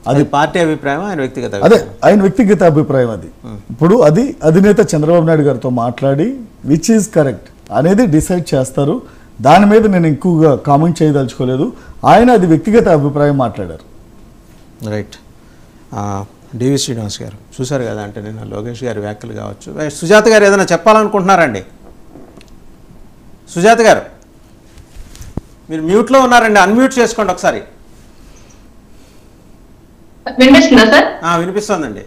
అది పార్టీ అభిప్రాయం ఆయన వ్యక్తిగత అదే అభిప్రాయం ఆయన వ్యక్తిగత అభిప్రాయం అది ఇప్పుడు అది అధినేత చంద్రబాబు నాయుడు గారితో మాట్లాడి విచ్ ఈజ్ కరెక్ట్ అనేది డిసైడ్ చేస్తారు దాని మీద నేను ఎక్కువగా కామెంట్ చేయదలుచుకోలేదు ఆయన అది వ్యక్తిగత అభిప్రాయం మాట్లాడారు రైట్ డివి శ్రీనివాస్ గారు చూశారు కదా అంటే నిన్న లోకేష్ గారి వ్యాఖ్యలు కావచ్చు ఏ, సుజాత గారు ఏదైనా చెప్పాలనుకుంటున్నారండి సుజాత గారు మీరు మ్యూట్లో ఉన్నారండి అన్మ్యూట్ చేసుకోండి ఒకసారి వినిపిస్తుందా సార్ ఆ, వినిపిస్తోందండి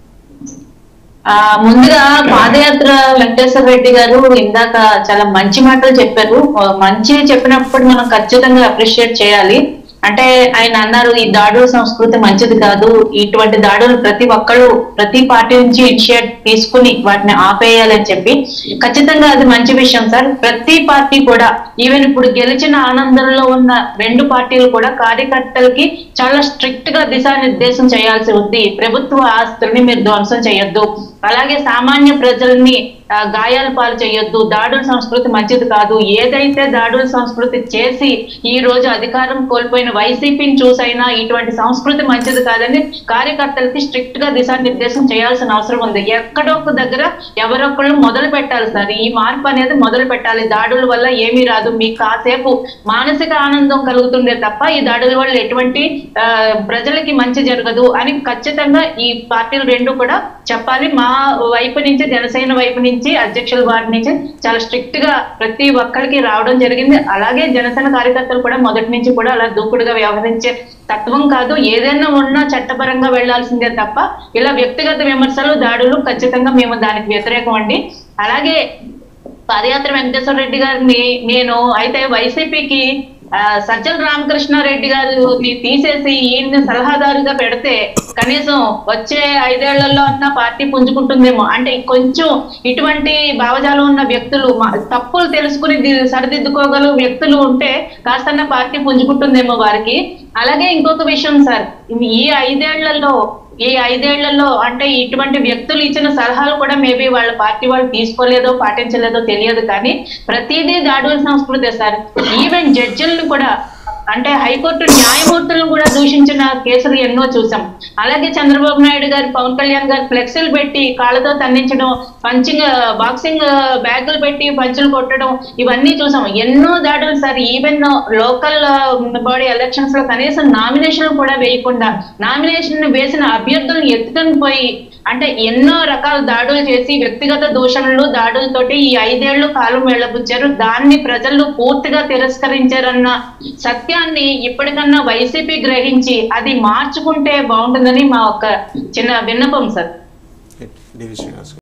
ఆ, ముందుగా పాదయాత్ర వెంకటేశ్వర రెడ్డి గారు ఇందాక చాలా మంచి మాటలు చెప్పారు ఆ, మంచి చెప్పినప్పుడు మనం ఖచ్చితంగా అప్రిషియేట్ చేయాలి అంటే ఆయన అన్నారు ఈ దాడుల సంస్కృతి మంచిది కాదు ఇటువంటి దాడులు ప్రతి ఒక్కళ్ళు ప్రతి పార్టీ నుంచి ఇనిషియేట్ తీసుకుని వాటిని ఆపేయాలని చెప్పి ఖచ్చితంగా అది మంచి విషయం సార్ ప్రతి పార్టీ కూడా ఈవెన్ ఇప్పుడు గెలిచిన ఆనందంలో ఉన్న రెండు పార్టీలు కూడా కార్యకర్తలకి చాలా స్ట్రిక్ట్ గా దిశానిర్దేశం చేయాల్సి ఉంది ప్రభుత్వ ఆస్తుల్ని మీరు ధ్వంసం చేయొద్దు అలాగే సామాన్య ప్రజల్ని ఆ, గాయాల పాలు చేయొద్దు దాడుల సంస్కృతి మంచిది కాదు ఏదైతే దాడుల సంస్కృతి చేసి ఈ రోజు అధికారం కోల్పోయిన వైసీపీని చూసైనా ఇటువంటి సంస్కృతి మంచిది కాదని కార్యకర్తలకి స్ట్రిక్ట్ గా దిశానిర్దేశం చేయాల్సిన అవసరం ఉంది ఎక్కడో ఒక దగ్గర ఎవరొక్కళ్ళు మొదలు పెట్టాలి సార్ ఈ మార్పు అనేది మొదలు పెట్టాలి దాడుల వల్ల ఏమీ రాదు మీకు కాసేపు మానసిక ఆనందం కలుగుతుందే తప్ప ఈ దాడుల వల్ల ఎటువంటి ఆ, ప్రజలకి మంచి జరగదు అని ఖచ్చితంగా ఈ పార్టీలు రెండు కూడా చెప్పాలి మా వైపు నుంచి జనసేన వైపు నుంచి అధ్యక్షుల వారి నుంచి చాలా స్ట్రిక్ట్ గా ప్రతి ఒక్కరికి రావడం జరిగింది అలాగే జనసేన కార్యకర్తలు కూడా మొదటి నుంచి కూడా అలా దూకుడుగా వ్యవహరించే తత్వం కాదు ఏదైనా ఉన్నా చట్టపరంగా వెళ్లాల్సిందే తప్ప ఇలా వ్యక్తిగత విమర్శలు దాడులు ఖచ్చితంగా మేము దానికి వ్యతిరేకం అండి అలాగే పాదయాత్ర వెంకటేశ్వర రెడ్డి గారిని నేను అయితే వైసీపీకి ఆ, సజ్జల రామకృష్ణారెడ్డి గారిని తీసేసి ఈయన్ని సలహాదారుగా పెడితే కనీసం వచ్చే ఐదేళ్లలో అన్న పార్టీ పుంజుకుంటుందేమో అంటే కొంచెం ఇటువంటి భావజాలం ఉన్న వ్యక్తులు మా- తప్పులు తెలుసుకుని ది- సరిదిద్దుకోగల వ్యక్తులు ఉంటే కాస్తన్న పార్టీ పుంజుకుంటుందేమో వారికి అలాగే ఇంకొక విషయం సార్ ఈ ఐదేళ్లలో ఈ ఐదేళ్లలో అంటే ఇటువంటి వ్యక్తులు ఇచ్చిన సలహాలు కూడా మేబీ వాళ్ళ పార్టీ వాళ్ళు తీసుకోలేదో పాటించలేదో తెలియదు కానీ ప్రతిదీ దాడుల సంస్కృతే సార్ ఈవెన్ జడ్జిలను కూడా అంటే హైకోర్టు న్యాయమూర్తులను కూడా దూషించిన కేసులు ఎన్నో చూసాం అలాగే చంద్రబాబు నాయుడు గారు పవన్ కళ్యాణ్ గారు ఫ్లెక్సీలు పెట్టి కాళ్ళతో తన్నించడం పంచింగ్ బాక్సింగ్ బ్యాగులు పెట్టి పంచులు కొట్టడం ఇవన్నీ చూసాం ఎన్నో దాడులు sir even local body elections లో కనీసం నామినేషన్ కూడా వేయకుండా నామినేషన్ వేసిన అభ్యర్థులను ఎత్తుకొని పోయి అంటే ఎన్నో రకాల దాడులు చేసి వ్యక్తిగత దూషణలు దాడులతోటి ఈ ఐదేళ్లు కాలం వెళ్ళబుచ్చారు దాన్ని ప్రజలు పూర్తిగా తిరస్కరించారన్న సత్యాన్ని ఇప్పటికన్నా వైసీపీ గ్రహించి అది మార్చుకుంటే బాగుంటుందని మా ఒక చిన్న విన్నపం సార్ డివి శ్రీనివాస్ గారు